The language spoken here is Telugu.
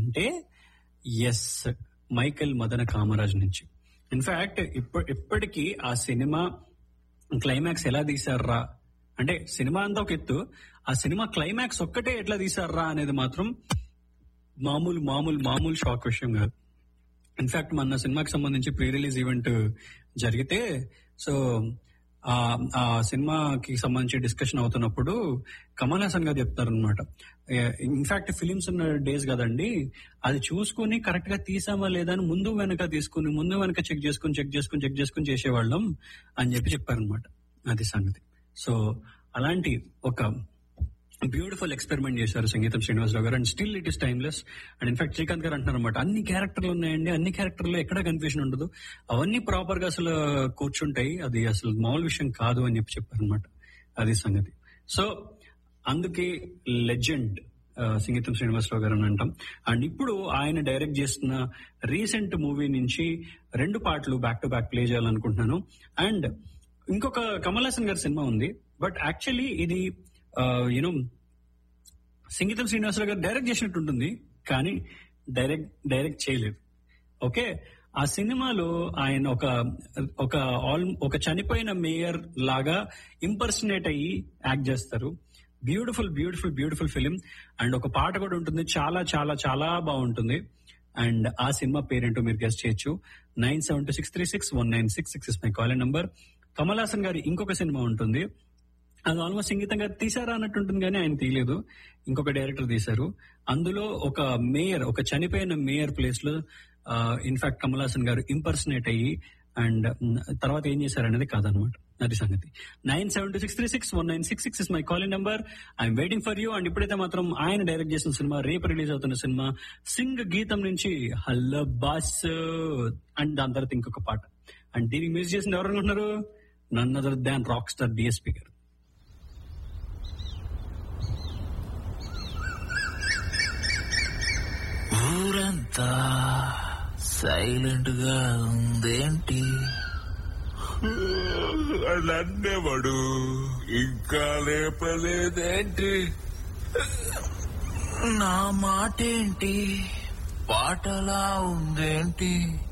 అంటే ఎస్ మైకేల్ మదన కామరాజ్ నుంచి ఇన్ఫాక్ట్ ఇప్ప ఇప్పటికీ ఆ సినిమా క్లైమాక్స్ ఎలా తీశారా అంటే సినిమా అంతా ఒక ఎత్తు ఆ సినిమా క్లైమాక్స్ ఒక్కటే ఎట్లా తీశారా అనేది మాత్రం మామూలు మామూలు మామూలు షాక్ విషయం కాదు ఇన్ఫాక్ట్ మన సినిమాకి సంబంధించి ప్రీ రిలీజ్ ఈవెంట్ జరిగితే సో ఆ ఆ సినిమాకి సంబంధించి డిస్కషన్ అవుతున్నప్పుడు కమల్ హాసన్ గారు చెప్తారు అనమాట ఇన్ఫాక్ట్ ఫిలిమ్స్ ఉన్న డేస్ కదండి అది చూసుకుని కరెక్ట్ గా తీసామా లేదా అని ముందు వెనక తీసుకుని ముందు వెనక చెక్ చేసుకుని చెక్ చేసుకుని చెక్ చేసుకుని చేసేవాళ్ళం అని చెప్పి చెప్పారనమాట అది సంగతి సో అలాంటి ఒక బ్యూటిఫుల్ ఎక్స్పెరిమెంట్ చేశారు సంగీతం Srinivasarao garu and still it is timeless and in fact Srikanth garu అంటున్నారు అనమాట అన్ని క్యారెక్టర్లు ఉన్నాయండి అన్ని క్యారెక్టర్లు ఎక్కడ కన్ఫ్యూజన్ ఉండదు అవన్నీ ప్రాపర్ గా అసలు కూర్చుంటాయి అది అసలు మామూలు విషయం కాదు అని చెప్పి చెప్పారు అనమాట అది సంగతి సో అందుకే లెజెండ్ సంగీతం శ్రీనివాసరావు గారు అని అంటాం అండ్ ఇప్పుడు ఆయన డైరెక్ట్ చేస్తున్న రీసెంట్ మూవీ నుంచి రెండు పాటలు బ్యాక్ టు బ్యాక్ ప్లే చేయాలనుకుంటున్నాను అండ్ ఇంకొక కమల్ హాసన్ గారి సినిమా ఉంది బట్ యాక్చువల్లీ ఇది యూనో సంగీతం శ్రీనివాసరావు గారు డైరెక్ట్ చేసినట్టు ఉంటుంది కానీ డైరెక్ట్ డైరెక్ట్ చేయలేదు ఓకే ఆ సినిమాలో ఆయన ఒక ఒక ఆల్ ఒక చనిపోయిన మేయర్ లాగా ఇంపర్సనేట్ అయ్యి యాక్ట్ చేస్తారు beautiful beautiful beautiful film and ఒక పాట కూడా ఉంటుంది చాలా చాలా చాలా బాగుంటుంది అండ్ ఆ సినిమా పేరేంటో మీరు గెస్ట్ చేయొచ్చు nine seven two six three six one nine six six is my call number Kamal Haasan గారి ఇంకొక సినిమా ఉంటుంది అది ఆల్మోస్ట్ సంగీతంగా తీసారా అన్నట్టు ఉంటుంది కానీ ఆయన తీయలేదు ఇంకొక డైరెక్టర్ తీశారు అందులో ఒక మేయర్ ఒక చనిపోయిన మేయర్ ప్లేస్ లో ఇన్ఫాక్ట్ కమల్ హాసన్ గారు ఇంపర్సనేట్ అయ్యి అండ్ తర్వాత ఏం చేశారనేది కాదనమాట అది సంగతి nine seven two six three six one nine six six is my calling number I'm waiting for you and ఇప్పుడైతే మాత్రం ఆయన డైరెక్ట్ చేసిన సినిమా రేపు రిలీజ్ అవుతున్న సినిమా సింగ్ గీతం నుంచి హల్ల బాస్ అండ్ దాని తర్వాత ఇంకొక పాట అండ్ దీనికి మ్యూజిక్ చేసింది ఎవరు అనుకుంటున్నారు none other than rock star DSP garu ఊరంతా సైలెంట్ గా ఉందేంటి నన్నేవాడు ఇంకా లేపలేదేంటి నా మాటేంటి పాటలా ఉందేంటి